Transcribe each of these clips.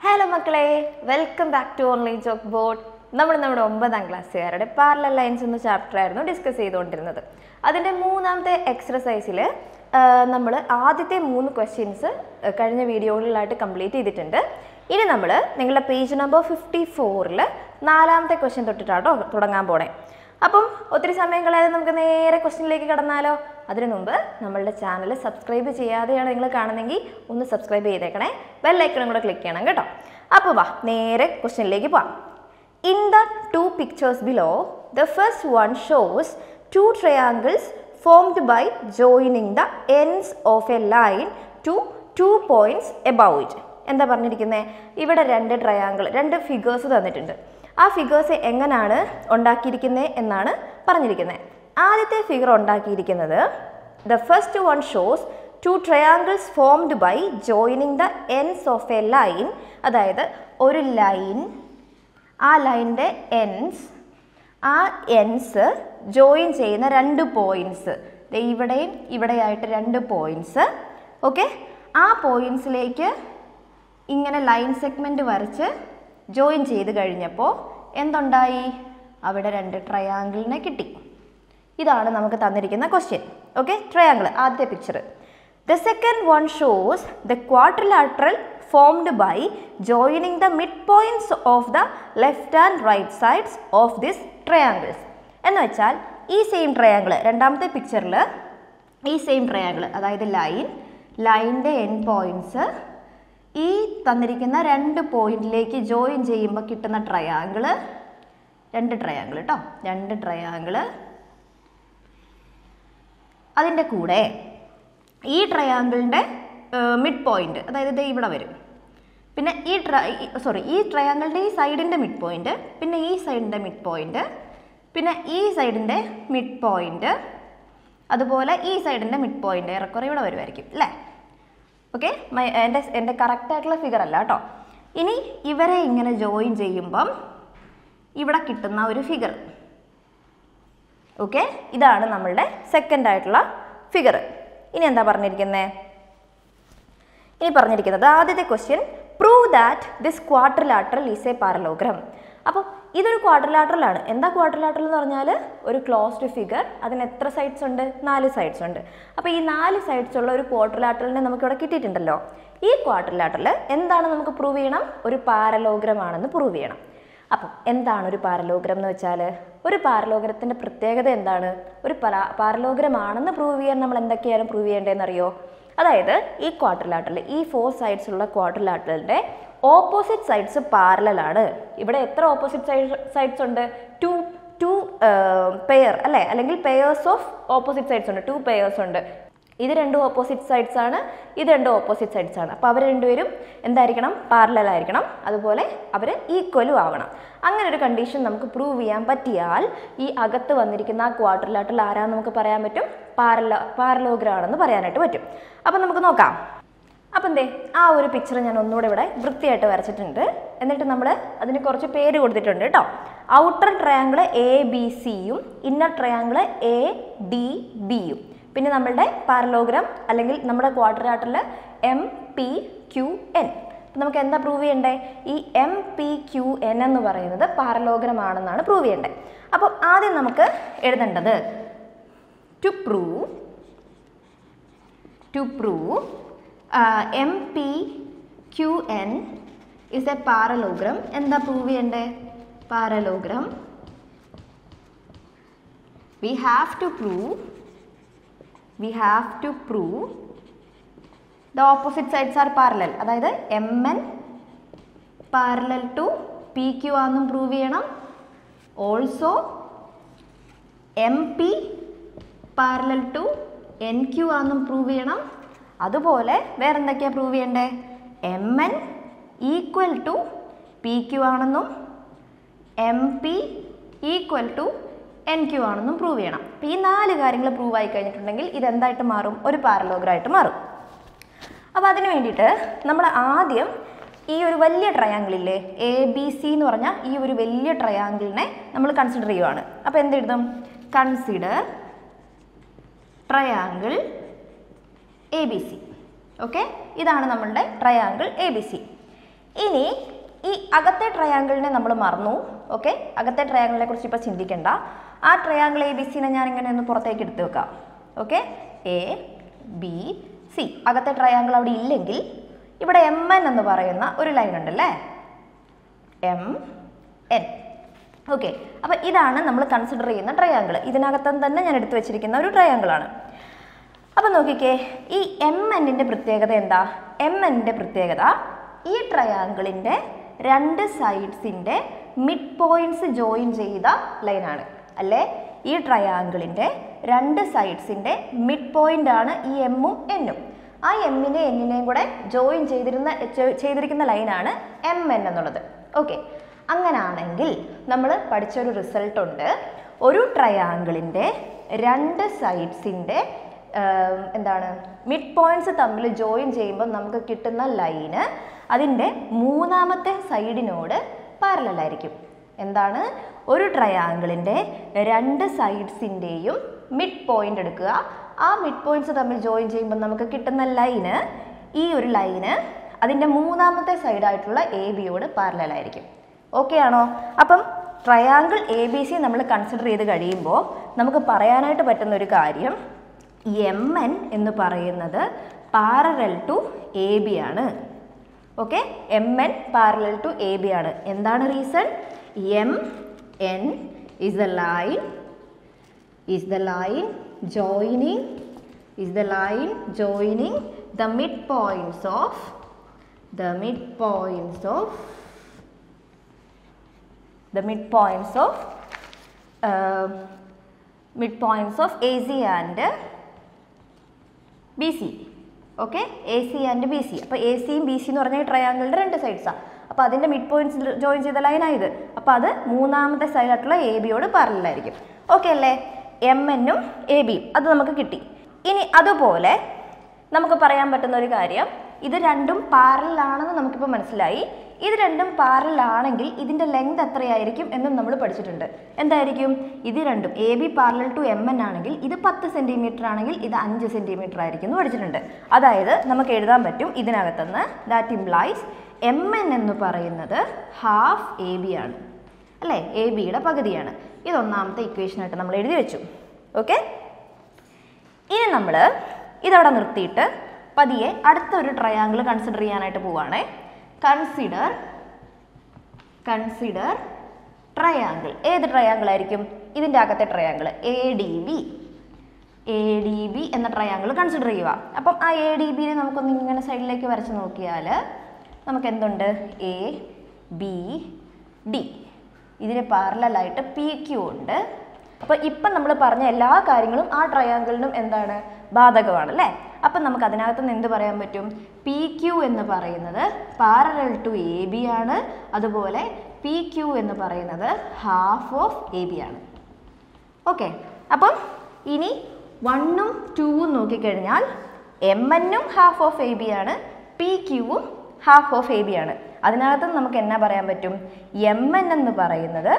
hello മക്കളെ welcome back to online chalk board നമ്മൾ നമ്മുടെ ഒമ്പതാം ക്ലാസ്സുകാരുടെ പാരലൽ ലൈൻസ് എന്ന ചാപ്റ്റർ ആയിരുന്നു ഡിസ്കസ് ചെയ്തുകൊണ്ടിരുന്നത് അതിൻ്റെ മൂന്നാമത്തെ എക്സർസൈസിൽ നമ്മൾ ആദ്യത്തെ മൂന്ന് ക്വസ്റ്റ്യൻസ് കഴിഞ്ഞ വീഡിയോകളിലായിട്ട് കംപ്ലീറ്റ് ചെയ്തിട്ടുണ്ട് ഇനി നമ്മൾ നിങ്ങളുടെ പേജ് നമ്പർ ഫിഫ്റ്റി ഫോറിൽ നാലാമത്തെ ക്വസ്റ്റ്യൻ തൊട്ടിട്ടാട്ടോ തുടങ്ങാൻ പോണേ അപ്പം ഒത്തിരി സമയം കളയാതെ നമുക്ക് നേരെ ക്വസ്റ്റ്യനിലേക്ക് കടന്നാലോ അതിനു മുമ്പ് നമ്മളുടെ ചാനൽ സബ്സ്ക്രൈബ് ചെയ്യാതെയാണ് നിങ്ങൾ കാണുന്നെങ്കിൽ ഒന്ന് സബ്സ്ക്രൈബ് ചെയ്തേക്കണേ ബെല്ലൈക്കണും കൂടെ ക്ലിക്ക് ചെയ്യണം കേട്ടോ അപ്പോൾ വാ നേരെ ക്വസ്റ്റ്യനിലേക്ക് പോവാം in the two pictures below the first one shows two triangles formed by joining the ends of a line to two points above it എന്താ പറഞ്ഞിരിക്കുന്നത് ഇവിടെ രണ്ട് ട്രയാങ്കിൾ രണ്ട് ഫിഗേഴ്സ് തന്നിട്ടുണ്ട് ആ ഫിഗേഴ്സ് എങ്ങനെയാണ് ഉണ്ടാക്കിയിരിക്കുന്നത് എന്നാണ് പറഞ്ഞിരിക്കുന്നത് ആദ്യത്തെ ഫിഗർ ഉണ്ടാക്കിയിരിക്കുന്നത് the first one shows two triangles formed by joining the ends of a line അതായത് ഒരു ലൈൻ ആ ലൈനിൻ്റെ എൻഡ്സ് ആ എൻഡ്സ് ജോയിൻ ചെയ്യുന്ന രണ്ട് പോയിൻറ്റ്സ് ഇവിടെയും ഇവിടെയായിട്ട് രണ്ട് പോയിൻറ്റ്സ് ഓക്കെ ആ പോയിൻറ്റ്സിലേക്ക് ഇങ്ങനെ ലൈൻ സെഗ്മെൻറ്റ് വരച്ച് ജോയിൻ ചെയ്ത് കഴിഞ്ഞപ്പോൾ എന്തുണ്ടായി അവിടെ രണ്ട് ട്രയാങ്കിളിനെ കിട്ടി ഇതാണ് നമുക്ക് തന്നിരിക്കുന്ന ക്വസ്റ്റ്യൻ ഓക്കെ ട്രയാങ്കിൾ ആദ്യത്തെ picture the second one shows the quadrilateral formed by joining the mid points of the left and right sides of this triangles എന്ന് വെച്ചാൽ ഈ സെയിം ട്രയാങ്കിൾ രണ്ടാമത്തെ പിക്ചറിൽ ഈ സെയിം ട്രയാങ്കിൾ അതായത് ലൈൻ ലൈനിൻ്റെ എൻ പോയിന്റ്സ് ഈ തന്നിരിക്കുന്ന രണ്ട് പോയിന്റിലേക്ക് ജോയിൻ ചെയ്യുമ്പോൾ കിട്ടുന്ന ട്രയാങ്കിള് രണ്ട് ട്രയാങ്കിൾ കേട്ടോ രണ്ട് ട്രയാങ്കിള് അതിൻ്റെ കൂടെ ഈ ട്രയാങ്കിളിൻ്റെ മിഡ് പോയിന്റ് അതായത് ദേ ഇവിടെ വരും പിന്നെ ഈ ട്ര സോറി ഈ ട്രയാങ്കിളിൻ്റെ ഈ സൈഡിൻ്റെ മിഡ് പോയിന്റ് പിന്നെ ഈ സൈഡിൻ്റെ മിഡ് പോയിന്റ് പിന്നെ ഈ സൈഡിൻ്റെ മിഡ് പോയിന്റ് അതുപോലെ ഈ സൈഡിൻ്റെ മിഡ് പോയിന്റ് ഏറെക്കുറെ ഇവിടെ വരുമായിരിക്കും അല്ലേ ഓക്കെ എൻ്റെ എൻ്റെ കറക്റ്റായിട്ടുള്ള ഫിഗർ അല്ല കേട്ടോ ഇനി ഇവരെ ഇങ്ങനെ ജോയിൻ ചെയ്യുമ്പം ഇവിടെ കിട്ടുന്ന ഒരു ഫിഗർ ഓക്കെ ഇതാണ് നമ്മളുടെ സെക്കൻഡ് ആയിട്ടുള്ള ഫിഗർ ഇനി എന്താ പറഞ്ഞിരിക്കുന്നത് ഇനി പറഞ്ഞിരിക്കുന്നത് ആദ്യത്തെ question prove that this quadrilateral is a parallelogram അപ്പോൾ ഇതൊരു ക്വാർട്ടർലാട്രൽ ആണ് എന്താ ക്വാർട്ടർലാട്രൽ എന്ന് പറഞ്ഞാൽ ഒരു ക്ലോസ്ഡ് ഫിഗർ അതിന് എത്ര സൈഡ്സ് ഉണ്ട് നാല് സൈഡ്സ് ഉണ്ട് അപ്പോൾ ഈ നാല് സൈഡ്സ് ഉള്ള ഒരു ക്വാർട്ടർലാട്രലിനെ നമുക്ക് ഇവിടെ കിട്ടിയിട്ടുണ്ടല്ലോ ഈ ക്വാർട്ടർലാട്രൽ എന്താണ് നമുക്ക് പ്രൂവ് ചെയ്യണം ഒരു പാരലോഗ്രം ആണെന്ന് പ്രൂവ് ചെയ്യണം അപ്പം എന്താണ് ഒരു പാരലോഗ്രം എന്ന് വെച്ചാൽ ഒരു പാരലോഗ്രത്തിൻ്റെ പ്രത്യേകത എന്താണ് ഒരു പരാ പാരലോഗ്രം ആണെന്ന് പ്രൂവ് ചെയ്യാൻ നമ്മൾ എന്തൊക്കെയാണ് പ്രൂവ് ചെയ്യേണ്ടതെന്ന് അറിയോ അതായത് ഈ ക്വാർട്ടർലാട്ടറിൽ ഈ ഫോർ സൈഡ്സ് ഉള്ള ക്വാർട്ടർലാട്ടറിൻ്റെ ഓപ്പോസിറ്റ് സൈഡ്സ് പാരലാണ് ഇവിടെ എത്ര ഓപ്പോസിറ്റ് സൈഡ് സൈഡ്സ് ഉണ്ട് ടു ടു പെയർ അല്ലേ അല്ലെങ്കിൽ പെയേഴ്സ് ഓഫ് ഓപ്പോസിറ്റ് സൈഡ്സ് ഉണ്ട് ടു പെയേഴ്സ് ഉണ്ട് ഇത് രണ്ടും ഓപ്പോസിറ്റ് സൈഡ്സ് ആണ് ഇത് രണ്ടും ഓപ്പോസിറ്റ് സൈഡ്സ് ആണ് അപ്പോൾ അവർ രണ്ടുപേരും എന്തായിരിക്കണം പാരലൽ ആയിരിക്കണം അതുപോലെ അവർ ഈക്വലും ആവണം അങ്ങനെ ഒരു കണ്ടീഷൻ നമുക്ക് പ്രൂവ് ചെയ്യാൻ പറ്റിയാൽ ഈ അകത്ത് വന്നിരിക്കുന്ന ആ ക്വാർട്ടറിലാട്ടിൽ ആരാന്ന് നമുക്ക് പറയാൻ പറ്റും പാരല പാരലോഗ്രം ആണെന്ന് പറയാനായിട്ട് പറ്റും അപ്പം നമുക്ക് നോക്കാം അപ്പം എന്തേ ആ ഒരു പിക്ചർ ഞാൻ ഒന്നുകൂടെ ഇവിടെ വൃത്തിയായിട്ട് വരച്ചിട്ടുണ്ട് എന്നിട്ട് നമ്മൾ അതിന് കുറച്ച് പേര് കൊടുത്തിട്ടുണ്ട് കേട്ടോ ഔട്ടർ ട്രയാങ്കിൾ എ ബി സിയും ഇന്നർ ട്രയാങ്കിൾ എ ഡി ബിയും പിന്നെ നമ്മളുടെ പാരലോഗ്രാം അല്ലെങ്കിൽ നമ്മുടെ ക്വാർട്ടറാട്ടിൽ എം പി ക്യു എൻ നമുക്ക് എന്താ പ്രൂവ് ചെയ്യണ്ടേ ഈ എം പി ക്യു എൻ എന്ന് പറയുന്നത് പാരലോഗ്രാം ആണെന്നാണ് പ്രൂവ് ചെയ്യേണ്ടത് അപ്പോൾ ആദ്യം നമുക്ക് എഴുതേണ്ടത് to prove to prove M P Q N is a parallelogram എന്താ പ്രൂവ് ചെയ്യണ്ടേ parallelogram we have to prove we have to prove the opposite sides are parallel അതായത് M N parallel to P Q ആണെന്നും prove ചെയ്യണം also M P parallel to N Q ആണെന്നും prove ചെയ്യണം അതുപോലെ വേറെ എന്തൊക്കെയാണ് പ്രൂവ് ചെയ്യണ്ടേ M N equal to P Q ആണെന്നും M P equal to N Q ആണെന്നും പ്രൂവ് ചെയ്യണം അപ്പോൾ ഈ നാല് കാര്യങ്ങൾ പ്രൂവ് ആയി കഴിഞ്ഞിട്ടുണ്ടെങ്കിൽ ഇത് എന്തായിട്ട് മാറും ഒരു പാരലോഗ്രായിട്ട് മാറും അപ്പോൾ അതിന് വേണ്ടിയിട്ട് നമ്മൾ ആദ്യം ഈ ഒരു വലിയ ട്രയാങ്കിളില്ലേ എ ബി സി എന്ന് പറഞ്ഞാൽ ഈ ഒരു വലിയ ട്രയാങ്കിളിനെ നമ്മൾ കൺസിഡർ ചെയ്യുവാണ് അപ്പോൾ എന്തെഴുതും consider triangle A B C okay ഇതാണ് നമ്മളുടെ ട്രയാങ്കിൾ എ ബി സി ഇനി ഈ അകത്തെ ട്രയാങ്കിളിനെ നമ്മൾ മറന്നു ഓക്കെ അകത്തെ ട്രയാങ്കിളിനെ കുറിച്ച് ഇപ്പോൾ ചിന്തിക്കേണ്ട ആ ട്രയാങ്കിൾ എ ബി സിനെ ഞാൻ ഇങ്ങനെ ഒന്ന് പുറത്തേക്ക് എടുത്തു വെക്കാം ഓക്കെ എ ബി സി അകത്തെ ട്രയാങ്കിൾ അവിടെ ഇല്ലെങ്കിൽ ഇവിടെ എം എൻ എന്ന് പറയുന്ന ഒരു ലൈൻ ഉണ്ടല്ലേ എം എൻ ഓക്കെ അപ്പോൾ ഇതാണ് നമ്മൾ കൺസിഡർ ചെയ്യുന്ന ട്രയാങ്കിൾ ഇതിനകത്ത് തന്നെ ഞാൻ എടുത്തു വെച്ചിരിക്കുന്ന ഒരു ട്രയാങ്കിളാണ് അപ്പം നോക്കിക്കേ ഈ എം എന്നിൻ്റെ പ്രത്യേകത എന്താ എം എന്നിൻ്റെ പ്രത്യേകത ഈ ട്രയാങ്കിളിൻ്റെ രണ്ട് സൈഡ്സിൻ്റെ മിഡ് പോയിന്റ്സ് ജോയിൻ ചെയ്ത ലൈനാണ് അല്ലേ ഈ ട്രയാങ്കിളിൻ്റെ രണ്ട് സൈഡ്സിൻ്റെ മിഡ് പോയിന്റ് ആണ് ഈ എമ്മും എന്നും ആ എമ്മിനെ എന്നിനെയും കൂടെ ജോയിൻ ചെയ്തിരുന്ന ചെ- ചെയ്തിരിക്കുന്ന ലൈനാണ് എം എൻ എന്നുള്ളത് ഓക്കെ അങ്ങനാണെങ്കിൽ നമ്മൾ പഠിച്ചൊരു റിസൾട്ട് ഉണ്ട് ഒരു ട്രയാങ്കിളിൻ്റെ രണ്ട് സൈഡ്സിൻ്റെ എന്താണ് മിഡ് പോയിന്റ്സ് തമ്മിൽ ജോയിൻ ചെയ്യുമ്പോൾ നമുക്ക് കിട്ടുന്ന ലൈന് അതിൻ്റെ മൂന്നാമത്തെ സൈഡിനോട് പാരലായിരിക്കും എന്താണ് ഒരു ട്രയാങ്കിളിൻ്റെ രണ്ട് സൈഡ്സിൻ്റെയും മിഡ് പോയിന്റ് എടുക്കുക ആ മിഡ് പോയിന്റ്സ് തമ്മിൽ ജോയിൻ ചെയ്യുമ്പോൾ നമുക്ക് കിട്ടുന്ന ലൈന് ഈ ഒരു ലൈന് അതിൻ്റെ മൂന്നാമത്തെ സൈഡായിട്ടുള്ള എ ബിയോട് പാരലായിരിക്കും ഓക്കെ ആണോ അപ്പം ട്രയാങ്കിൾ എ ബി സി നമ്മൾ കൺസിഡർ ചെയ്ത് കഴിയുമ്പോൾ നമുക്ക് പറയാനായിട്ട് പറ്റുന്ന ഒരു കാര്യം എം എൻ എന്ന് പറയുന്നത് പാരലൽ ടു എ ബി ആണ് okay M N parallel to A B ആണ് എന്താണ് reason M N is the line is the line joining is the line joining the midpoints of the midpoints of the midpoints of uh, midpoints of AC and B C okay A C and B C അപ്പോൾ A സിയും B C എന്ന് പറഞ്ഞാൽ ട്രയാങ്കിളിൻ്റെ രണ്ട് സൈഡ്സാണ് അപ്പോൾ അതിൻ്റെ mid points join ചെയ്ത ലൈനായത് അപ്പോൾ അത് മൂന്നാമത്തെ സൈഡായിട്ടുള്ള എ ബിയോട് പാരലായിരിക്കും ഓക്കെ അല്ലേ എം എന്നും എ ബിയും അത് നമുക്ക് കിട്ടി ഇനി അതുപോലെ നമുക്ക് പറയാൻ പറ്റുന്ന ഒരു കാര്യം ഇത് രണ്ടും പാരലാണെന്ന് നമുക്കിപ്പോൾ മനസ്സിലായി ഇത് രണ്ടും പാരലാണെങ്കിൽ ഇതിൻ്റെ ലെങ്ത് എത്രയായിരിക്കും എന്നും നമ്മൾ പഠിച്ചിട്ടുണ്ട് എന്തായിരിക്കും ഇത് രണ്ടും A B parallel to M N ആണെങ്കിൽ ഇത് പത്ത് സെൻറ്റിമീറ്റർ ആണെങ്കിൽ ഇത് അഞ്ച് സെൻറ്റിമീറ്റർ ആയിരിക്കും എന്ന് പഠിച്ചിട്ടുണ്ട് അതായത് നമുക്ക് എഴുതാൻ പറ്റും ഇതിനകത്തുനിന്ന് ദാറ്റ് ഇംപ്ലൈസ് എം എൻ എന്ന് പറയുന്നത് ഹാഫ് എ ബി ആണ് അല്ലേ എ ബിയുടെ പകുതിയാണ് ഇത് ഒന്നാമത്തെ ഇക്വേഷനായിട്ട് നമ്മൾ എഴുതി വെച്ചു ഓക്കെ ഇനി നമ്മൾ ഇതവിടെ നിർത്തിയിട്ട് പതിയെ അടുത്തൊരു ട്രയാങ്കിൾ കൺസിഡർ ചെയ്യാനായിട്ട് പോവാണേ കൺസിഡർ കൺസിഡർ ട്രയാങ്കിൾ ഏത് ട്രയാങ്കിൾ ആയിരിക്കും ഇതിൻ്റെ അകത്തെ triangle A D B A D B എന്ന ട്രയാങ്കിൾ കൺസിഡർ ചെയ്യുക അപ്പം ആ എ ഡി ബിനെ നമുക്കൊന്ന് ഇങ്ങനെ സൈഡിലേക്ക് വരച്ച് നോക്കിയാൽ നമുക്ക് എന്തുണ്ട് എ ബി ഡി ഇതിന് പാരലായിട്ട് പി ക്യു ഉണ്ട് അപ്പോൾ ഇപ്പം നമ്മൾ പറഞ്ഞ എല്ലാ കാര്യങ്ങളും ആ ട്രയാങ്കിളിനും എന്താണ് ബാധകമാണ് അല്ലേ അപ്പം നമുക്ക് അതിനകത്ത് നിന്ന് എന്ത് പറയാൻ പറ്റും പി ക്യു എന്ന് പറയുന്നത് പാരലൽ ടു എ ബി ആണ് അതുപോലെ പി ക്യു എന്ന് പറയുന്നത് ഹാഫ് ഓഫ് എ ബി ആണ് ഓക്കെ അപ്പം ഇനി വണ്ണും ടൂവും നോക്കിക്കഴിഞ്ഞാൽ എം എന്നും ഹാഫ് ഓഫ് എ ബി ആണ് പി ക്യൂവും ഹാഫ് ഓഫ് എ ബി ആണ് അതിനകത്ത് നമുക്ക് എന്നാ പറയാൻ പറ്റും എം എൻ എന്ന് പറയുന്നത്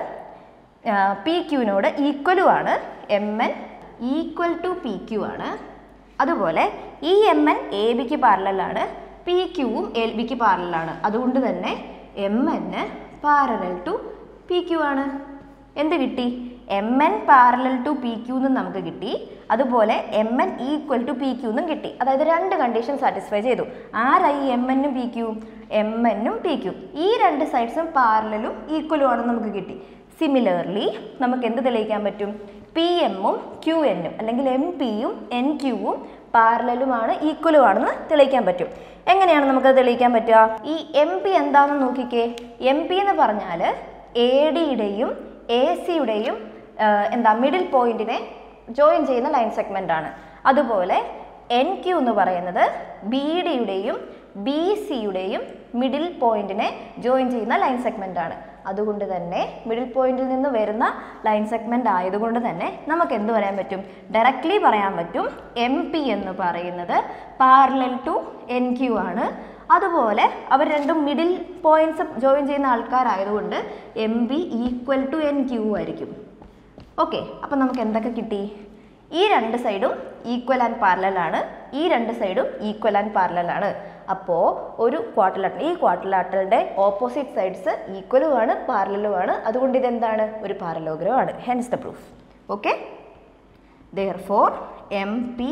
പി ക്യൂവിനോട് ഈക്വലും ആണ് M N equal to P Q ആണ് അതുപോലെ ഈ എം എൻ എ ബിക്ക് പാരലാണ് പി ക്യൂവും എൽ ബിക്ക് പാരലാണ് അതുകൊണ്ട് തന്നെ എം എന്ന് പാരലൽ ടു പി ക്യു ആണ് എന്ത് കിട്ടി M N parallel to P Q എന്നും നമുക്ക് കിട്ടി അതുപോലെ M N equal to P Q എന്നും കിട്ടി അതായത് രണ്ട് കണ്ടീഷൻ സാറ്റിസ്ഫൈ ചെയ്തു ആരായി എം എന്നും പി ക്യൂ എം എന്നും പി ക്യൂ ഈ രണ്ട് സൈഡ്സും പാരലലും ഈക്വലും ആണെന്ന് നമുക്ക് കിട്ടി സിമിലർലി നമുക്ക് എന്ത് തെളിയിക്കാൻ പറ്റും പി എമ്മും ക്യു എന്നും അല്ലെങ്കിൽ എം പിയും എൻ ക്യൂവും പാരലലുമാണ് ഈക്വലും ആണെന്ന് തെളിയിക്കാൻ പറ്റും എങ്ങനെയാണ് നമുക്കത് തെളിയിക്കാൻ പറ്റുക ഈ എം പി എന്താണെന്ന് നോക്കിക്കേ എം പി എന്ന് പറഞ്ഞാൽ എ ഡിയുടെയും എ സിയുടെയും എന്താ മിഡിൽ പോയിന്റിനെ ജോയിൻ ചെയ്യുന്ന ലൈൻ സെഗ്മെന്റ് ആണ് അതുപോലെ എൻ ക്യു എന്ന് പറയുന്നത് ബി ഡിയുടെയും ബി സിയുടെയും മിഡിൽ പോയിന്റിനെ ജോയിൻ ചെയ്യുന്ന ലൈൻ സെഗ്മെന്റ് ആണ് അതുകൊണ്ട് തന്നെ മിഡിൽ പോയിന്റിൽ നിന്ന് വരുന്ന ലൈൻ സെഗ്മെന്റ് ആയതുകൊണ്ട് തന്നെ നമുക്ക് എന്ത് പറയാൻ പറ്റും ഡയറക്റ്റ്ലി പറയാൻ പറ്റും എം പി എന്ന് പറയുന്നത് പാരലൽ ടു എൻ ക്യു ആണ് അതുപോലെ അവർ രണ്ടും മിഡിൽ പോയിന്റ്സ് ജോയിൻ ചെയ്യുന്ന ആൾക്കാരായതുകൊണ്ട് M B equal to N Q ആയിരിക്കും ഓക്കെ അപ്പം നമുക്ക് എന്തൊക്കെ കിട്ടി ഈ രണ്ട് സൈഡും ഈക്വൽ ആൻഡ് പാരലൽ ആണ് ഈ രണ്ട് സൈഡും ഈക്വൽ ആൻഡ് പാരലൽ ആണ് അപ്പോൾ ഒരു ക്വാർട്ടലാറ്റൽ ഈ ക്വാർട്ടലാറ്റലിൻ്റെ ഓപ്പോസിറ്റ് സൈഡ്സ് ഈക്വലുമാണ് പാരലുമാണ് അതുകൊണ്ട് ഇതെന്താണ് ഒരു പാരലോഗ്രം ആണ് hence the proof okay therefore M P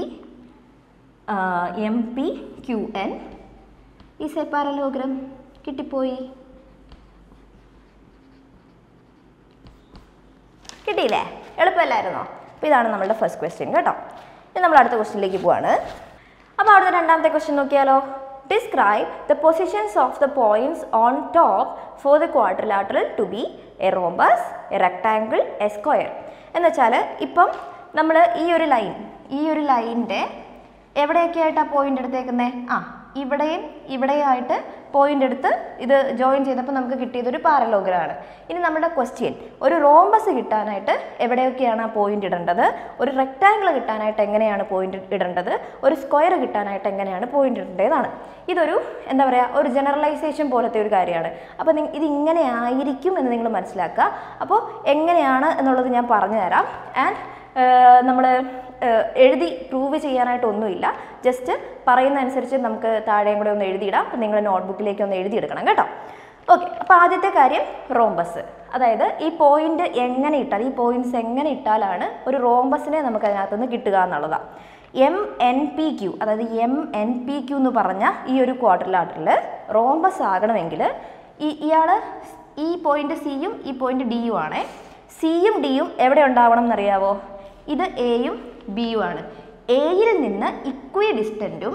M P Q N is a parallelogram കിട്ടിപ്പോയി കിട്ടിയില്ലേ എളുപ്പമല്ലായിരുന്നോ അപ്പോൾ ഇതാണ് നമ്മളുടെ ഫസ്റ്റ് ക്വസ്റ്റ്യൻ കേട്ടോ ഇനി നമ്മൾ അടുത്ത ക്വസ്റ്റ്യനിലേക്ക് പോവാണ് അപ്പോൾ അവിടുത്തെ രണ്ടാമത്തെ ക്വസ്റ്റ്യൻ നോക്കിയാലോ describe the positions of the points on top for the quadrilateral to be a rhombus a rectangle a square എന്ന് വെച്ചാൽ ഇപ്പം നമ്മൾ ഈ ഒരു ലൈൻ ഈ ഒരു ലൈനിൻ്റെ എവിടെയൊക്കെ ആയിട്ടാണ് പോയിന്റ് എടുത്തേക്കുന്നത് ആ ഇവിടെയും ഇവിടെയായിട്ട് പോയിന്റ് എടുത്ത് ഇത് ജോയിൻ ചെയ്തപ്പോൾ നമുക്ക് കിട്ടിയത് ഒരു പാരലോഗ്രാണ് ഇനി നമ്മുടെ ക്വസ്റ്റ്യൻ ഒരു റോംബസ് കിട്ടാനായിട്ട് എവിടെയൊക്കെയാണ് ആ പോയിന്റ് ഇടേണ്ടത് ഒരു റെക്റ്റാങ്കിൾ കിട്ടാനായിട്ട് എങ്ങനെയാണ് പോയിന്റ് ഇടേണ്ടത് ഒരു സ്ക്വയർ കിട്ടാനായിട്ട് എങ്ങനെയാണ് പോയിന്റ് ഇടേണ്ടതാണ് ഇതൊരു എന്താ പറയുക ഒരു ജനറലൈസേഷൻ പോലത്തെ ഒരു കാര്യമാണ് അപ്പോൾ നി- ഇത് ഇങ്ങനെ ആയിരിക്കും എന്ന് നിങ്ങൾ മനസ്സിലാക്കുക അപ്പോൾ എങ്ങനെയാണ് എന്നുള്ളത് ഞാൻ പറഞ്ഞു തരാം ആൻഡ് നമ്മൾ എഴുതി പ്രൂവ് ചെയ്യാനായിട്ടൊന്നുമില്ല ജസ്റ്റ് പറയുന്ന അനുസരിച്ച് നമുക്ക് താഴെയും കൂടെ ഒന്ന് എഴുതിയിടാം അപ്പം നിങ്ങൾ നോട്ട്ബുക്കിലേക്ക് ഒന്ന് എഴുതിയെടുക്കണം കേട്ടോ ഓക്കെ അപ്പോൾ ആദ്യത്തെ കാര്യം റോംബസ് അതായത് ഈ പോയിന്റ് എങ്ങനെ ഇട്ടാൽ ഈ പോയിന്റ്സ് എങ്ങനെ ഇട്ടാലാണ് ഒരു റോംബസിനെ നമുക്ക് അതിനകത്തുനിന്ന് കിട്ടുക എന്നുള്ളതാണ് എം എൻ പി ക്യു അതായത് എം എൻ പി ക്യു എന്ന് പറഞ്ഞ ഈ ഒരു ക്വാർട്ടറിലാട്ടറിൽ റോംബസ് ആകണമെങ്കിൽ ഈ ഇയാൾ ഈ പോയിന്റ് സിയും ഈ പോയിന്റ് ഡിയും ആണേ സിയും ഡിയും എവിടെ ഉണ്ടാവണം എന്നറിയാവോ ഇത് എയും ബിയും ആണ് എയിൽ നിന്ന് ഇക്വി ഡിസ്റ്റൻറ്റും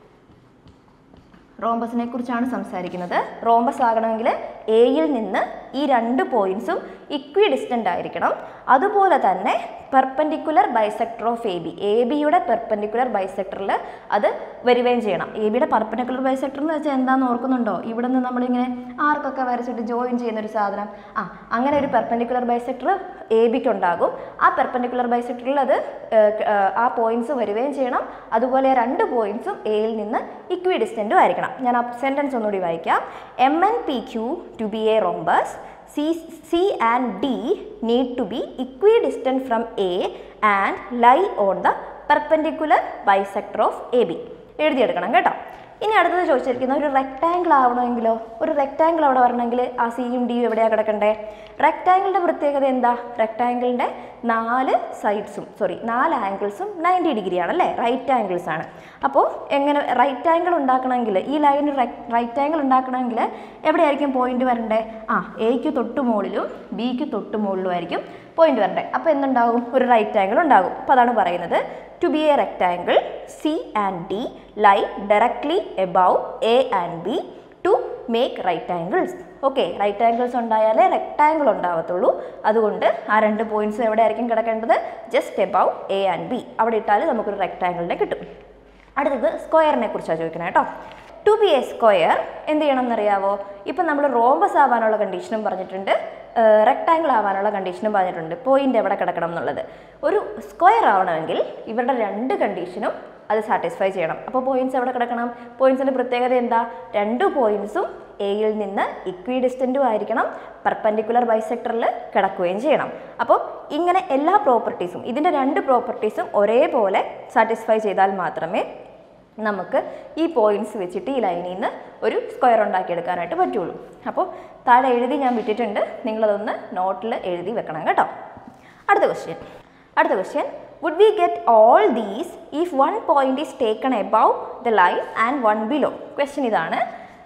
റോംബസിനെ കുറിച്ചാണ് സംസാരിക്കുന്നത് റോംബസ് ആകണമെങ്കിൽ എയിൽ നിന്ന് ഈ രണ്ട് പോയിന്റ്സും ഇക്വി ഡിസ്റ്റൻ്റ് ആയിരിക്കണം അതുപോലെ തന്നെ perpendicular bisector of A B A ബിയുടെ പെർപ്പൻഡിക്കുലർ ബൈസെക്ടറിൽ അത് വരികയും ചെയ്യണം എ ബിയുടെ പെർപ്പൻഡിക്കുലർ ബൈസെക്ടർ എന്ന് വെച്ചാൽ എന്താണെന്ന് ഓർക്കുന്നുണ്ടോ ഇവിടെ നിന്ന് നമ്മളിങ്ങനെ ആർക്കൊക്കെ വരച്ചിട്ട് ജോയിൻ ചെയ്യുന്ന ഒരു സാധനം ആ അങ്ങനെ ഒരു പെർപ്പൻഡിക്കുലർ ബൈസെക്ടർ എ ബിക്ക് ഉണ്ടാകും ആ പെർപ്പൻഡിക്കുലർ ബൈസെക്ടറിൽ അത് ഏർ, ഏർ, ആ പോയിന്റ്സ് വരികയും ചെയ്യണം അതുപോലെ രണ്ട് പോയിന്റ്സും എയിൽ നിന്ന് ഇക്വി ഡിസ്റ്റൻറ്റും ആയിരിക്കണം ഞാൻ ആ സെൻറ്റൻസ് ഒന്നുകൂടി വായിക്കാം M N P Q to be a rhombus C C and D need to be equidistant from A and lie on the perpendicular bisector of A B എഴുതിയെടുക്കണം കേട്ടോ ഇനി അടുത്തത് ചോദിച്ചിരിക്കുന്ന ഒരു റെക്റ്റാങ്കിൾ ആവണമെങ്കിലോ ഒരു റെക്റ്റാങ്കിൾ അവിടെ വരണമെങ്കിൽ ആ സിയും ഡിയും എവിടെയാണ് കിടക്കണ്ടേ റെക്റ്റാങ്കിളിൻ്റെ പ്രത്യേകത എന്താ റെക്റ്റാങ്കിളിൻ്റെ നാല് സൈഡ്സും സോറി നാല് ആംഗിൾസും നയൻറ്റി ഡിഗ്രി ആണ് അല്ലേ റൈറ്റ് ആംഗിൾസ് ആണ് അപ്പോൾ എങ്ങനെ റൈറ്റ് ആംഗിൾ ഉണ്ടാക്കണമെങ്കിൽ ഈ ലൈന് റൈറ്റ് ആംഗിൾ ഉണ്ടാക്കണമെങ്കിൽ എവിടെയായിരിക്കും പോയിന്റ് വരണ്ടേ ആ എക്ക് തൊട്ട് മുകളിലും ബിക്ക് തൊട്ട് മുകളിലും ആയിരിക്കും പോയിന്റ് വരണ്ടേ അപ്പോൾ എന്തുണ്ടാകും ഒരു റൈറ്റ് ആംഗിൾ ഉണ്ടാകും അപ്പോൾ അതാണ് പറയുന്നത് to be a rectangle C and D lie directly above A and B to make right angles okay right angles ഉണ്ടായാലേ റെക്റ്റാങ്കിൾ ഉണ്ടാവത്തുള്ളൂ അതുകൊണ്ട് ആ രണ്ട് പോയിന്റ്സ് എവിടെ ആയിരിക്കും കിടക്കേണ്ടത് just above A and B അവിടെ ഇട്ടാൽ നമുക്കൊരു റെക്റ്റാങ്കിളിനെ കിട്ടും അടുത്തത് സ്ക്വയറിനെ കുറിച്ചാണ് ചോദിക്കുന്നത് കേട്ടോ ടു ബി എ സ്ക്വയർ എന്ത് ചെയ്യണം എന്നറിയാവോ ഇപ്പം നമ്മൾ റോംബസ് ആവാനുള്ള കണ്ടീഷനും പറഞ്ഞിട്ടുണ്ട് റെക്ടാങ്കിൾ ആവാനുള്ള കണ്ടീഷനും പറഞ്ഞിട്ടുണ്ട് പോയിന്റ് എവിടെ കിടക്കണം എന്നുള്ളത് ഒരു സ്ക്വയർ ആവണമെങ്കിൽ ഇവരുടെ രണ്ട് കണ്ടീഷനും അത് സാറ്റിസ്ഫൈ ചെയ്യണം അപ്പോൾ പോയിന്റ്സ് എവിടെ കിടക്കണം പോയിന്റ്സിൻ്റെ പ്രത്യേകത എന്താ രണ്ട് പോയിന്റ്സും എയിൽ നിന്ന് ഇക്വി ഡിസ്റ്റൻറ്റും ആയിരിക്കണം പെർപ്പൻഡിക്കുലർ ബൈസെക്ടറിൽ കിടക്കുകയും ചെയ്യണം അപ്പോൾ ഇങ്ങനെ എല്ലാ പ്രോപ്പർട്ടീസും ഇതിൻ്റെ രണ്ട് പ്രോപ്പർട്ടീസും ഒരേപോലെ സാറ്റിസ്ഫൈ ചെയ്താൽ മാത്രമേ നമുക്ക് ഈ പോയിന്റ്സ് വെച്ചിട്ട് ഈ ലൈനിൽ നിന്ന് ഒരു സ്ക്വയർ ഉണ്ടാക്കിയെടുക്കാനായിട്ട് പറ്റുള്ളൂ അപ്പോൾ താഴെ എഴുതി ഞാൻ വിട്ടിട്ടുണ്ട് നിങ്ങളതൊന്ന് നോട്ടിൽ എഴുതി വെക്കണം കേട്ടോ അടുത്ത ക്വസ്റ്റ്യൻ അടുത്ത question would we get all these if one point is taken above the line and one below question ഇതാണ്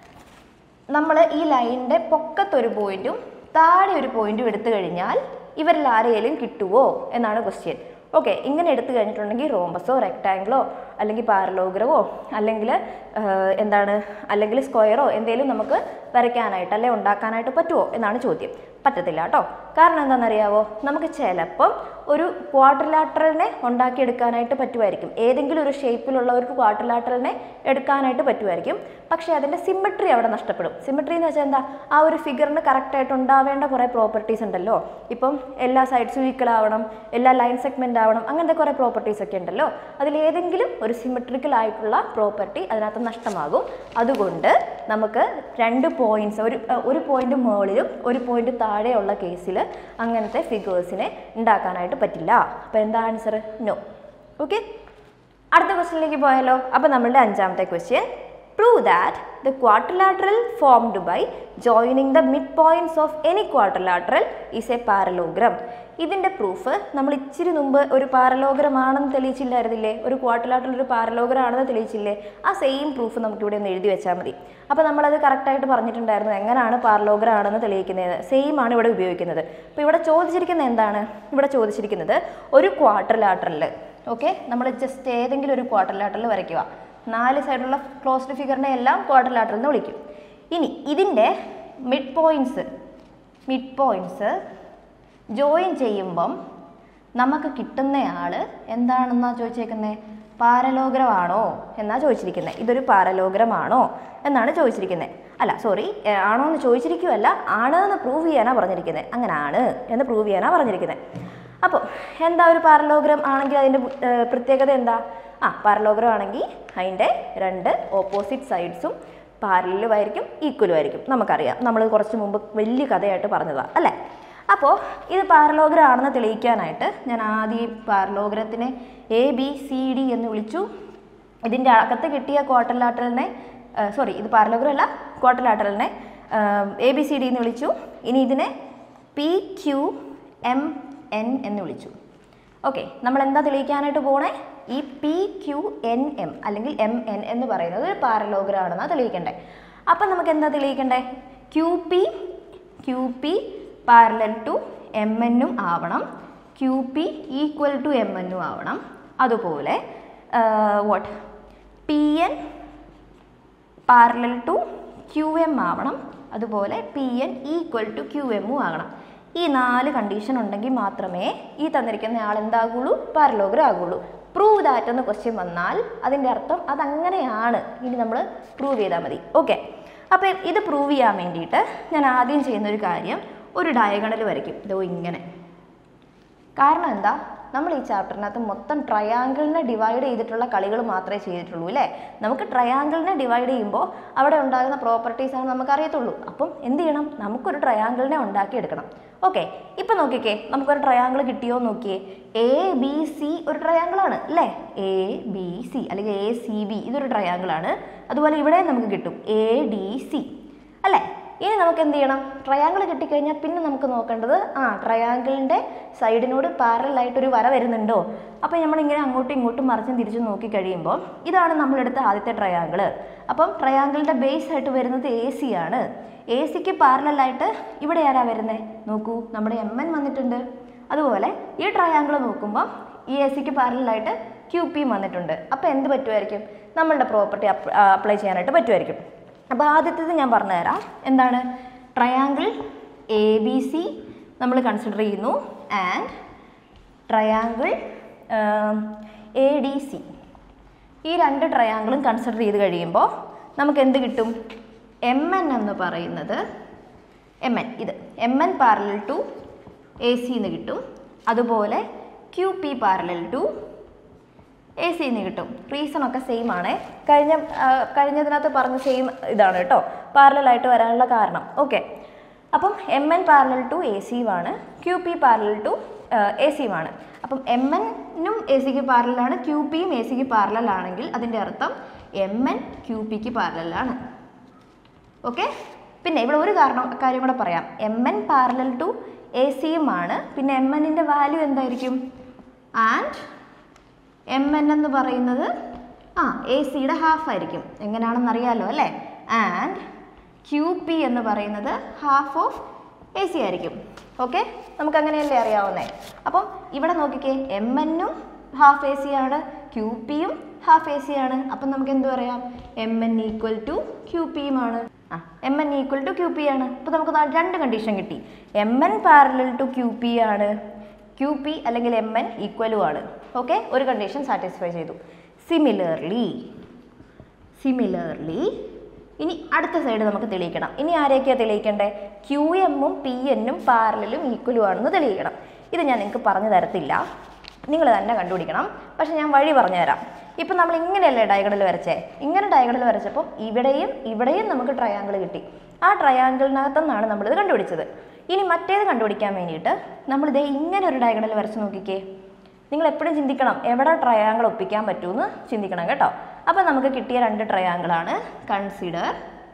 നമ്മൾ ഈ ലൈനിൻ്റെ പൊക്കത്തൊരു പോയിന്റും താഴെ ഒരു പോയിന്റും എടുത്തു കഴിഞ്ഞാൽ ഇവരിൽ ആരെയും കിട്ടുമോ എന്നാണ് ക്വസ്റ്റ്യൻ ഓക്കെ ഇങ്ങനെ എടുത്തു കഴിഞ്ഞിട്ടുണ്ടെങ്കിൽ റോംബസോ റെക്ടാങ്കിളോ അല്ലെങ്കിൽ പാരലോഗ്രമോ അല്ലെങ്കിൽ എന്താണ് അല്ലെങ്കിൽ സ്ക്വയറോ എന്തെങ്കിലും നമുക്ക് വരയ്ക്കാനായിട്ട് അല്ലെ ഉണ്ടാക്കാനായിട്ട് പറ്റുമോ എന്നാണ് ചോദ്യം പറ്റത്തില്ല കേട്ടോ കാരണം എന്താണെന്നറിയാവോ നമുക്ക് ചിലപ്പം ഒരു ക്വാഡ്രിലാറ്ററലിനെ ഉണ്ടാക്കിയെടുക്കാനായിട്ട് പറ്റുമായിരിക്കും ഏതെങ്കിലും ഒരു ഷേപ്പിലുള്ള ഒരു ക്വാഡ്രിലാറ്ററലിനെ എടുക്കാനായിട്ട് പറ്റുമായിരിക്കും പക്ഷേ അതിൻ്റെ സിമ്മട്രി അവിടെ നഷ്ടപ്പെടും സിമ്മട്രി എന്ന് വെച്ചാൽ എന്താ ആ ഒരു ഫിഗറിന് കറക്റ്റായിട്ട് ഉണ്ടാവേണ്ട കുറേ പ്രോപ്പർട്ടീസ് ഉണ്ടല്ലോ ഇപ്പം എല്ലാ സൈഡ്സും ഈക്വൽ ആവണം എല്ലാ ലൈൻ സെഗ്മെൻ്റ് ആവണം അങ്ങനത്തെ കുറേ പ്രോപ്പർട്ടീസ് ഒക്കെ ഉണ്ടല്ലോ അതിലേതെങ്കിലും ഒരു സിമെട്രിക്കൽ ആയിട്ടുള്ള പ്രോപ്പർട്ടി അതിനകത്ത് നഷ്ടമാകും അതുകൊണ്ട് നമുക്ക് രണ്ട് പോയിന്റ്സ് ഒരു അഹ് ഒരു പോയിന്റ് മുകളിലും ഒരു പോയിന്റ് താഴെയുള്ള കേസിൽ അങ്ങനത്തെ ഫിഗേഴ്സിനെ ഉണ്ടാക്കാനായിട്ട് പറ്റില്ല അപ്പോൾ എന്താ ആൻസർ നോ ഓക്കെ അടുത്ത ക്വസ്റ്റ്യനിലേക്ക് പോയാലോ അപ്പോൾ നമ്മളുടെ അഞ്ചാമത്തെ question prove that the quadrilateral formed by joining the midpoints of any quadrilateral is a parallelogram ഇതിൻ്റെ പ്രൂഫ് നമ്മൾ ഇച്ചിരി മുമ്പ് ഒരു പാരലോഗ്രം ആണെന്ന് തെളിയിച്ചില്ലായിരുന്നില്ലേ ഒരു ക്വാർട്ടലാട്ടിൽ ഒരു പാരലോഗ്രം ആണെന്ന് തെളിയിച്ചില്ലേ ആ സെയിം പ്രൂഫ് നമുക്കിവിടെ ഒന്ന് എഴുതി വെച്ചാൽ മതി അപ്പോൾ നമ്മളത് കറക്റ്റായിട്ട് പറഞ്ഞിട്ടുണ്ടായിരുന്നു എങ്ങനെയാണ് പാരലോഗ്രം ആണെന്ന് തെളിയിക്കുന്നത് സെയിം ആണ് ഇവിടെ ഉപയോഗിക്കുന്നത് അപ്പോൾ ഇവിടെ ചോദിച്ചിരിക്കുന്നത് എന്താണ് ഇവിടെ ചോദിച്ചിരിക്കുന്നത് ഒരു ക്വാർട്ടർലാറ്ററിൽ ഓക്കെ നമ്മൾ ജസ്റ്റ് ഏതെങ്കിലും ഒരു ക്വാർട്ടർലാറ്ററിൽ വരയ്ക്കുക നാല് സൈഡിലുള്ള ക്ലോസ്ഡ് ഫിഗറിനെ എല്ലാം ക്വാർട്ടർലാറ്ററിൽ എന്ന് വിളിക്കും ഇനി ഇതിൻ്റെ mid points mid points join ചെയ്യുമ്പം നമുക്ക് കിട്ടുന്നയാൾ എന്താണെന്നാ ചോദിച്ചേക്കുന്നത് പാരലോഗ്രമാണോ എന്നാ ചോദിച്ചിരിക്കുന്നത് ഇതൊരു പാരലോഗ്രമാണോ എന്നാണ് ചോദിച്ചിരിക്കുന്നത് അല്ല സോറി ആണോ എന്ന് ചോദിച്ചിരിക്കുമല്ല ആണ് എന്ന് പ്രൂവ് ചെയ്യാനാണ് പറഞ്ഞിരിക്കുന്നത് അങ്ങനെ ആണ് എന്ന് പ്രൂവ് ചെയ്യാനാണ് പറഞ്ഞിരിക്കുന്നത് അപ്പോൾ എന്താ ഒരു പാരലോഗ്രം ആണെങ്കിൽ അതിൻ്റെ ഏർ, പ്രത്യേകത എന്താ ആ പാരലോഗ്രം ആണെങ്കിൽ അതിൻ്റെ രണ്ട് ഓപ്പോസിറ്റ് സൈഡ്സും പാരലും ആയിരിക്കും ഈക്വലും ആയിരിക്കും നമുക്കറിയാം നമ്മൾ കുറച്ച് മുമ്പ് വലിയ കഥയായിട്ട് പറഞ്ഞതാണ് അല്ലേ അപ്പോൾ ഇത് പാരലോഗ്രം ആണെന്ന് തെളിയിക്കാനായിട്ട് ഞാൻ ആദ്യം ഈ പാരലോഗ്രത്തിനെ എ ബി സി ഡി എന്ന് വിളിച്ചു ഇതിൻ്റെ അകത്ത് കിട്ടിയ ക്വാർട്ടർലാറ്ററലിനെ സോറി ഇത് പാരലോഗ്രം അല്ല ക്വാർട്ടർലാറ്ററലിനെ എ ബി സി ഡി എന്ന് വിളിച്ചു ഇനി ഇതിനെ പി ക്യു എം എൻ എന്ന് വിളിച്ചു ഓക്കെ നമ്മൾ എന്താ തെളിയിക്കാനായിട്ട് പോണേ ഈ പി ക്യു എൻ എം അല്ലെങ്കിൽ എം എൻ എന്ന് പറയുന്നത് ഒരു പാരലോഗ്രം ആണെന്നാണ് തെളിയിക്കണ്ടേ അപ്പം നമുക്ക് എന്താ തെളിയിക്കണ്ടേ Q P Q P parallel to M എന്നും ആവണം Q P equal to M എന്നും ആവണം അതുപോലെ what P N parallel to Q M ആവണം അതുപോലെ P N equal to Q എമ്മും ആകണം ഈ നാല് കണ്ടീഷൻ ഉണ്ടെങ്കിൽ മാത്രമേ ഈ തന്നിരിക്കുന്ന ആൾ എന്താകുള്ളൂ പാരലോഗ്രം ആകുള്ളൂ പ്രൂവ് ദാറ്റ് എന്ന് ക്വസ്റ്റ്യൻ വന്നാൽ അതിൻ്റെ അർത്ഥം അതങ്ങനെയാണ് ഇനി നമ്മൾ പ്രൂവ് ചെയ്താൽ മതി ഓക്കെ അപ്പോൾ ഇത് പ്രൂവ് ചെയ്യാൻ വേണ്ടിയിട്ട് ഞാൻ ആദ്യം ചെയ്യുന്ന ഒരു കാര്യം ഒരു ഡയഗണൽ വരയ്ക്കും ഇതോ ഇങ്ങനെ കാരണം എന്താ നമ്മൾ ഈ ചാപ്റ്ററിനകത്ത് മൊത്തം ട്രയാങ്കിളിനെ ഡിവൈഡ് ചെയ്തിട്ടുള്ള കളികൾ മാത്രമേ ചെയ്തിട്ടുള്ളൂ അല്ലേ നമുക്ക് ട്രയാങ്കിളിനെ ഡിവൈഡ് ചെയ്യുമ്പോൾ അവിടെ ഉണ്ടാകുന്ന പ്രോപ്പർട്ടീസ് ആണ് നമുക്ക് അറിയത്തുള്ളൂ അപ്പം എന്ത് ചെയ്യണം നമുക്കൊരു ട്രയാങ്കിളിനെ ഉണ്ടാക്കിയെടുക്കണം ഓക്കെ ഇപ്പം നോക്കിക്കേ നമുക്കൊരു ട്രയാങ്കിൾ കിട്ടിയോ എന്ന് നോക്കിയേ എ ബി സി ഒരു ട്രയാങ്കിളാണ് അല്ലേ എ ബി സി അല്ലെങ്കിൽ എ സി ബി ഇതൊരു ട്രയാങ്കിളാണ് അതുപോലെ ഇവിടെ നമുക്ക് കിട്ടും എ ഡി സി അല്ലേ ഇനി നമുക്ക് എന്ത് ചെയ്യണം ട്രയാങ്കിൾ കിട്ടിക്കഴിഞ്ഞാൽ പിന്നെ നമുക്ക് നോക്കേണ്ടത് ആ ട്രയാങ്കിളിൻ്റെ സൈഡിനോട് പാരലായിട്ടൊരു വര വരുന്നുണ്ടോ അപ്പോൾ നമ്മളിങ്ങനെ അങ്ങോട്ടും ഇങ്ങോട്ടും മറിച്ചും തിരിച്ചും നോക്കി കഴിയുമ്പോൾ ഇതാണ് നമ്മളെടുത്ത ആദ്യത്തെ ട്രയാങ്കിൾ അപ്പം ട്രയാങ്കിളിൻ്റെ ബേസ് ആയിട്ട് വരുന്നത് എ സി ആണ് എ സിക്ക് പാരലായിട്ട് ഇവിടെ ആരാ വരുന്നത് നോക്കൂ നമ്മുടെ എം എൻ വന്നിട്ടുണ്ട് അതുപോലെ ഈ ട്രയാങ്കിൾ നോക്കുമ്പോൾ ഈ എ സിക്ക് പാരലായിട്ട് ക്യു പിയും വന്നിട്ടുണ്ട് അപ്പോൾ എന്ത് പറ്റുമായിരിക്കും നമ്മളുടെ പ്രോപ്പർട്ടി അപ്ലൈ ചെയ്യാനായിട്ട് പറ്റുമായിരിക്കും അപ്പോൾ ആദ്യത്തേത് ഞാൻ പറഞ്ഞുതരാം എന്താണ് ട്രയാങ്കിൾ എ ബി സി നമ്മൾ കൺസിഡർ ചെയ്യുന്നു and triangle A D C ഈ രണ്ട് ട്രയാങ്കിളും കൺസിഡർ ചെയ്ത് കഴിയുമ്പോൾ നമുക്ക് എന്ത് കിട്ടും എം എൻ എന്ന് പറയുന്നത് എം എൻ ഇത് M N parallel to A C എന്ന് കിട്ടും അതുപോലെ Q P parallel to A C എന്ന് കിട്ടും റീസൺ ഒക്കെ സെയിം ആണ് കഴിഞ്ഞ ആ, കഴിഞ്ഞതിനകത്ത് പറഞ്ഞ സെയിം ഇതാണ് കേട്ടോ പാരലായിട്ട് വരാനുള്ള കാരണം ഓക്കെ അപ്പം M N parallel to A സിയുമാണ് Q P parallel to A സിയുമാണ് അപ്പം എം എന്നും എ സിക്ക് പാരലാണ് ക്യു പിയും എ സിക്ക് പാരലാണെങ്കിൽ അതിൻ്റെ അർത്ഥം എം എൻ ക്യു പിക്ക് പാരലാണ് ഓക്കെ പിന്നെ ഇവിടെ ഒരു കാരണം കാര്യം കൂടെ പറയാം M N parallel to A സിയുമാണ് പിന്നെ എം എന്നിൻ്റെ വാല്യൂ എന്തായിരിക്കും ആൻഡ് എം എൻ എന്ന് പറയുന്നത് ആ എ സിയുടെ ഹാഫ് ആയിരിക്കും എങ്ങനെയാണെന്ന് അറിയാലോ അല്ലേ ആൻഡ് ക്യു പി എന്ന് പറയുന്നത് ഹാഫ് ഓഫ് എ സി ആയിരിക്കും ഓക്കെ നമുക്ക് അങ്ങനെയല്ലേ അറിയാവുന്നേ അപ്പം ഇവിടെ നോക്കിക്കേ എം എന്നും ഹാഫ് എ സി ആണ് ക്യു പിയും ഹാഫ് എ സി ആണ് അപ്പം നമുക്ക് എന്ത് പറയാം M N equal to Q പിയും ആണ് ആ M N equal to Q P ആണ് അപ്പോൾ നമുക്ക് ദാ രണ്ട് കണ്ടീഷൻ കിട്ടി M N parallel to Q P ആണ് ക്യു പി അല്ലെങ്കിൽ എം എൻ ഈക്വലും ആണ് ഓക്കെ ഒരു കണ്ടീഷൻ സാറ്റിസ്ഫൈ ചെയ്തു സിമിലർലി സിമിലർലി ഇനി അടുത്ത സൈഡ് നമുക്ക് തെളിയിക്കണം ഇനി ആരെയൊക്കെയാണ് തെളിയിക്കേണ്ടത് ക്യു എമ്മും പി എന്നും പാരലും ഈക്വലും ആണെന്ന് തെളിയിക്കണം ഇത് ഞാൻ നിങ്ങൾക്ക് പറഞ്ഞു തരത്തില്ല നിങ്ങൾ തന്നെ കണ്ടുപിടിക്കണം പക്ഷെ ഞാൻ വഴി പറഞ്ഞുതരാം ഇപ്പം നമ്മൾ ഇങ്ങനെയല്ലേ ഡയഗണൽ വരച്ചേ ഇങ്ങനെ ഡയഗണൽ വരച്ചപ്പോൾ ഇവിടെയും ഇവിടെയും നമുക്ക് ട്രയാങ്കിൾ കിട്ടി ആ ട്രയാങ്കിളിനകത്തുനിന്നാണ് നമ്മളിത് കണ്ടുപിടിച്ചത് ഇനി മറ്റേത് കണ്ടുപിടിക്കാൻ വേണ്ടിയിട്ട് നമ്മളിതേ ഇങ്ങനെ ഒരു ഡയഗണൽ വരച്ച് നോക്കിക്കേ നിങ്ങൾ എപ്പോഴും ചിന്തിക്കണം എവിടെ ട്രയാങ്കിൾ ഒപ്പിക്കാൻ പറ്റുമെന്ന് ചിന്തിക്കണം കേട്ടോ അപ്പോൾ നമുക്ക് കിട്ടിയ രണ്ട് ട്രയാങ്കിളാണ് consider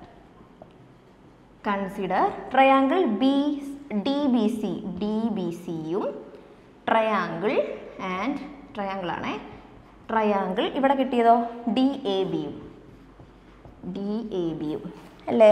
consider triangle B D B C D B സിയും ട്രയാങ്കിൾ ആൻഡ് ട്രയാങ്കിൾ ആണേ ട്രയാങ്കിൾ ഇവിടെ കിട്ടിയതോ ഡി എ ബിയും ഡി എ ബിയും അല്ലേ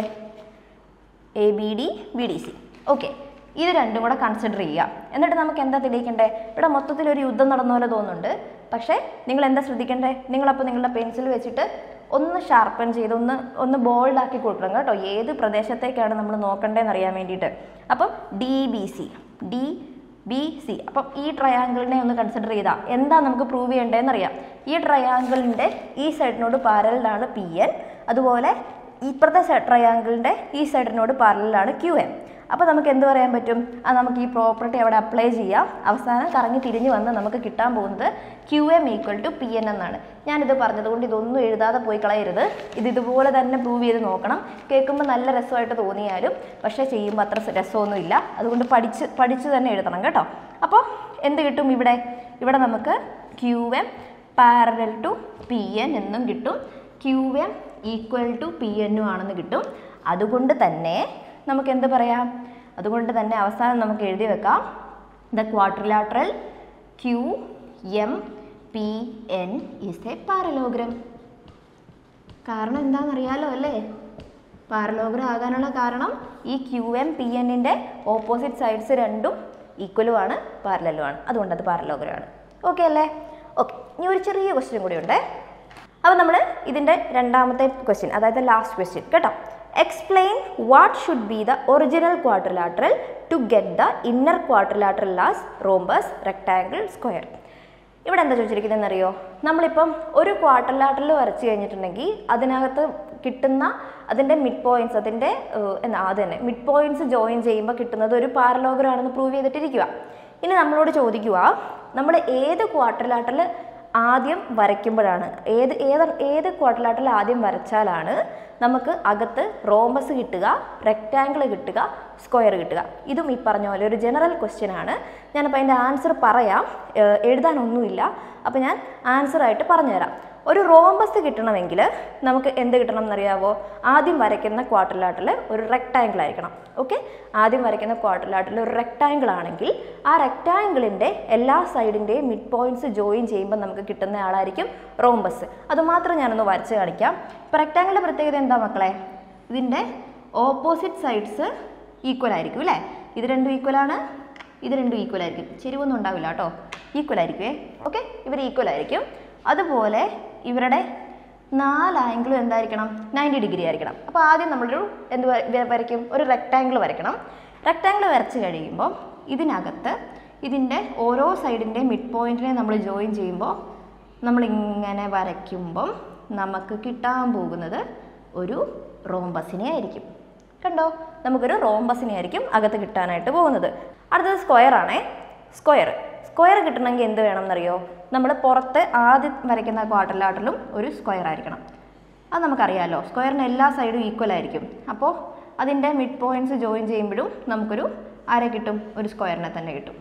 A B D B D C okay ഇത് രണ്ടും കൂടെ കൺസിഡർ ചെയ്യുക എന്നിട്ട് നമുക്ക് എന്താ തെളിയിക്കണ്ടേ ഇവിടെ മൊത്തത്തിൽ ഒരു യുദ്ധം നടന്ന പോലെ തോന്നുന്നുണ്ട് പക്ഷേ നിങ്ങൾ എന്താ ശ്രദ്ധിക്കണ്ടേ നിങ്ങളപ്പോൾ നിങ്ങളുടെ പെൻസിൽ വെച്ചിട്ട് ഒന്ന് ഷാർപ്പൻ ചെയ്ത് ഒന്ന് ഒന്ന് ബോൾഡ് ആക്കി കൊടുക്കണം കേട്ടോ ഏത് പ്രദേശത്തേക്കാണ് നമ്മൾ നോക്കണ്ടേന്ന് അറിയാൻ വേണ്ടിയിട്ട് അപ്പം D B C D B C അപ്പം ഈ ട്രയാങ്കിളിനെ ഒന്ന് കൺസിഡർ ചെയ്താൽ എന്താ നമുക്ക് പ്രൂവ് ചെയ്യേണ്ടതെന്ന് അറിയാം ഈ ട്രയാങ്കിളിൻ്റെ ഈ സൈഡിനോട് പാരലാണ് പി എൻ അതുപോലെ ഇപ്പുറത്തെ ട്രയാങ്കിളിൻ്റെ ഈ സൈഡിനോട് പാരലാണ് ക്യു എൻ അപ്പോൾ നമുക്ക് എന്ത് പറയാൻ പറ്റും അത് നമുക്ക് ഈ പ്രോപ്പർട്ടി അവിടെ അപ്ലൈ ചെയ്യാം അവസാനം കറങ്ങി തിരിഞ്ഞ് വന്ന് നമുക്ക് കിട്ടാൻ പോകുന്നത് Q M equal to P N എന്നാണ് ഞാനിത് പറഞ്ഞതുകൊണ്ട് ഇതൊന്നും എഴുതാതെ പോയി കളയരുത് ഇത് ഇതുപോലെ തന്നെ പ്രൂവ് ചെയ്ത് നോക്കണം കേൾക്കുമ്പോൾ നല്ല രസമായിട്ട് തോന്നിയാലും പക്ഷേ ചെയ്യുമ്പോൾ അത്ര രസമൊന്നുമില്ല അതുകൊണ്ട് പഠിച്ച് പഠിച്ച് തന്നെ എഴുതണം കേട്ടോ അപ്പോൾ എന്ത് കിട്ടും ഇവിടെ ഇവിടെ നമുക്ക് Q M parallel to P N എന്നും കിട്ടും Q M equal to P എന്നും ആണെന്ന് കിട്ടും അതുകൊണ്ട് തന്നെ നമുക്ക് എന്ത് പറയാം അതുകൊണ്ട് തന്നെ അവസാനം നമുക്ക് എഴുതി വെക്കാം the quadrilateral Q M P N is a parallelogram കാരണം എന്താണെന്നറിയാലോ അല്ലേ പാരലോഗ്രം ആകാനുള്ള കാരണം ഈ ക്യു എം പി എന്നിൻ്റെ ഓപ്പോസിറ്റ് സൈഡ്സ് രണ്ടും ഈക്വലും ആണ് പാരലലും ആണ് അതുകൊണ്ട് അത് പാരലോഗ്രമാണ് ഓക്കെ അല്ലേ ഓക്കെ ഇനി ഒരു ചെറിയ ക്വസ്റ്റ്യൻ കൂടി ഉണ്ട് അപ്പോൾ നമ്മൾ ഇതിൻ്റെ രണ്ടാമത്തെ ക്വസ്റ്റ്യൻ അതായത് ലാസ്റ്റ് ക്വസ്റ്റ്യൻ കേട്ടോ explain what should be the original quadrilateral to get the inner quadrilateral ലാസ് റോംബസ് റെക്ടാങ്കിൾ സ്ക്വയർ ഇവിടെ എന്താ ചോദിച്ചിരിക്കുന്നതെന്ന് അറിയോ നമ്മളിപ്പം ഒരു ക്വാർട്ടർലാട്ടറിൽ വരച്ച് കഴിഞ്ഞിട്ടുണ്ടെങ്കിൽ അതിനകത്ത് കിട്ടുന്ന അതിൻ്റെ മിഡ് പോയിന്റ്സ് അതിൻ്റെ ഏഹ്, എന്നാ അത് തന്നെ മിഡ് പോയിന്റ്സ് ജോയിൻ ചെയ്യുമ്പോൾ കിട്ടുന്നത് ഒരു പാരലോഗ്രം ആണെന്ന് പ്രൂവ് ചെയ്തിട്ടിരിക്കുക ഇനി നമ്മളോട് ചോദിക്കുക നമ്മൾ ഏത് ക്വാർട്ടർലാട്ടറിൽ ആദ്യം വരയ്ക്കുമ്പോഴാണ് ഏത് ഏത് ഏത് ക്വാർട്ടർലാട്ടറിൽ ആദ്യം വരച്ചാലാണ് നമുക്ക് അകത്ത് റോംബസ് കിട്ടുക റെക്റ്റാങ്കിൾ കിട്ടുക സ്ക്വയർ കിട്ടുക ഇതും ഈ പറഞ്ഞ പോലെ ഒരു ജനറൽ ക്വസ്റ്റ്യൻ ആണ് ഞാനപ്പോൾ അതിൻ്റെ ആൻസർ പറയാം ഏഹ് എഴുതാനൊന്നുമില്ല അപ്പോൾ ഞാൻ ആൻസർ ആയിട്ട് പറഞ്ഞുതരാം ഒരു റോംബസ് കിട്ടണമെങ്കിൽ നമുക്ക് എന്ത് കിട്ടണം എന്നറിയാവോ ആദ്യം വരയ്ക്കുന്ന ക്വാർട്ടർലാട്ടിൽ ഒരു റെക്റ്റാങ്കിൾ ആയിരിക്കണം ഓക്കെ ആദ്യം വരയ്ക്കുന്ന ക്വാർട്ടർലാട്ടിൽ ഒരു റെക്റ്റാങ്കിൾ ആണെങ്കിൽ ആ റെക്റ്റാങ്കിളിൻ്റെ എല്ലാ സൈഡിൻ്റെയും മിഡ് പോയിന്റ്സ് ജോയിൻ ചെയ്യുമ്പോൾ നമുക്ക് കിട്ടുന്ന ആളായിരിക്കും റോംബസ് അതുമാത്രം ഞാനൊന്ന് വരച്ച് കാണിക്കാം ഇപ്പോൾ റെക്റ്റാങ്കിളിൻ്റെ പ്രത്യേകത എന്താ മക്കളെ ഇതിൻ്റെ ഓപ്പോസിറ്റ് സൈഡ്സ് ഈക്വൽ ആയിരിക്കും അല്ലേ ഇത് രണ്ടും ഈക്വൽ ആണ് ഇത് രണ്ടും ഈക്വൽ ആയിരിക്കും ചെരിവൊന്നും ഉണ്ടാവില്ല കേട്ടോ ഈക്വൽ ആയിരിക്കുമേ ഓക്കെ ഇവർ ഈക്വൽ ആയിരിക്കും അതുപോലെ ഇവരുടെ നാല് ആംഗിളും എന്തായിരിക്കണം നയൻറ്റി ഡിഗ്രി ആയിരിക്കണം അപ്പോൾ ആദ്യം നമ്മളൊരു എന്ത് വര- വര- വരയ്ക്കും ഒരു റെക്റ്റാങ്കിൾ വരയ്ക്കണം റെക്റ്റാങ്കിൾ വരച്ച് കഴിയുമ്പോൾ ഇതിനകത്ത് ഇതിൻ്റെ ഓരോ സൈഡിൻ്റെ മിഡ് പോയിന്റിനെ നമ്മൾ ജോയിൻ ചെയ്യുമ്പോൾ നമ്മളിങ്ങനെ വരയ്ക്കുമ്പം നമുക്ക് കിട്ടാൻ പോകുന്നത് ഒരു റോംബസിനെ ആയിരിക്കും കണ്ടോ നമുക്കൊരു റോംബസിനെ ആയിരിക്കും അകത്ത് കിട്ടാനായിട്ട് പോകുന്നത് അടുത്തത് സ്ക്വയർ ആണേ സ്ക്വയർ സ്ക്വയർ കിട്ടണമെങ്കിൽ എന്ത് വേണം എന്നറിയോ നമ്മൾ പുറത്ത് ആദ്യം വരയ്ക്കുന്ന ക്വാർട്ടറിലാട്ടിലും ഒരു സ്ക്വയർ ആയിരിക്കണം അത് നമുക്കറിയാമല്ലോ സ്ക്വയറിന് എല്ലാ സൈഡും ഈക്വൽ ആയിരിക്കും അപ്പോൾ അതിൻ്റെ മിഡ് പോയിന്റ്സ് ജോയിൻ ചെയ്യുമ്പോഴും നമുക്കൊരു ആരെ കിട്ടും ഒരു സ്ക്വയറിനെ തന്നെ കിട്ടും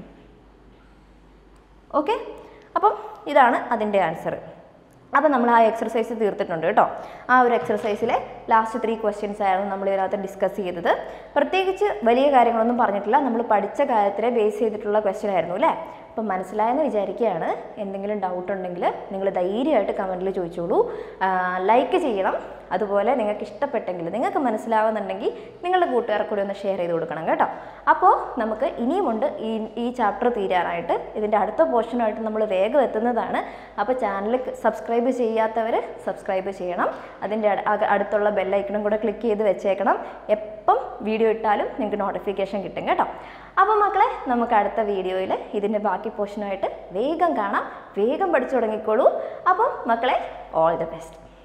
ഓക്കെ അപ്പം ഇതാണ് അതിൻ്റെ ആൻസർ അപ്പം നമ്മൾ ആ എക്സർസൈസ് തീർത്തിട്ടുണ്ട് കേട്ടോ ആ ഒരു എക്സർസൈസിലെ ലാസ്റ്റ് ത്രീ ക്വസ്റ്റ്യൻസ് ആയിരുന്നു നമ്മൾ ഇതിനകത്ത് ഡിസ്കസ് ചെയ്തത് പ്രത്യേകിച്ച് വലിയ കാര്യങ്ങളൊന്നും പറഞ്ഞിട്ടില്ല നമ്മൾ പഠിച്ച കാര്യത്തിനെ ബേസ് ചെയ്തിട്ടുള്ള ക്വസ്റ്റ്യൻ ആയിരുന്നു അല്ലേ അപ്പം മനസ്സിലായെന്ന് വിചാരിക്കുകയാണ് എന്തെങ്കിലും ഡൗട്ട് ഉണ്ടെങ്കിൽ നിങ്ങൾ ധൈര്യമായിട്ട് കമൻറ്റിൽ ചോദിച്ചോളൂ ലൈക്ക് ചെയ്യണം അതുപോലെ നിങ്ങൾക്ക് ഇഷ്ടപ്പെട്ടെങ്കിൽ നിങ്ങൾക്ക് മനസ്സിലാവുന്നുണ്ടെങ്കിൽ നിങ്ങളുടെ കൂട്ടുകാർക്ക് കൂടി ഒന്ന് ഷെയർ ചെയ്ത് കൊടുക്കണം കേട്ടോ അപ്പോൾ നമുക്ക് ഇനിയുമുണ്ട് ഈ ഈ ചാപ്റ്റർ തീരാനായിട്ട് ഇതിൻ്റെ അടുത്ത പോർഷനായിട്ട് നമ്മൾ വേഗം എത്തുന്നതാണ് അപ്പോൾ ചാനൽ സബ്സ്ക്രൈബ് ചെയ്യാത്തവർ സബ്സ്ക്രൈബ് ചെയ്യണം അതിൻ്റെ അട- അക- അടുത്തുള്ള ബെല്ലൈക്കണും കൂടെ ക്ലിക്ക് ചെയ്ത് വെച്ചേക്കണം എപ്പം വീഡിയോ ഇട്ടാലും നിങ്ങൾക്ക് നോട്ടിഫിക്കേഷൻ കിട്ടും കേട്ടോ അപ്പോൾ മക്കളെ നമുക്ക് അടുത്ത വീഡിയോയിൽ ഇതിൻ്റെ ബാക്കി പോർഷനായിട്ട് വേഗം കാണാം വേഗം പഠിച്ചു തുടങ്ങിക്കോളൂ അപ്പം മക്കളെ ഓൾ ദി ബെസ്റ്റ്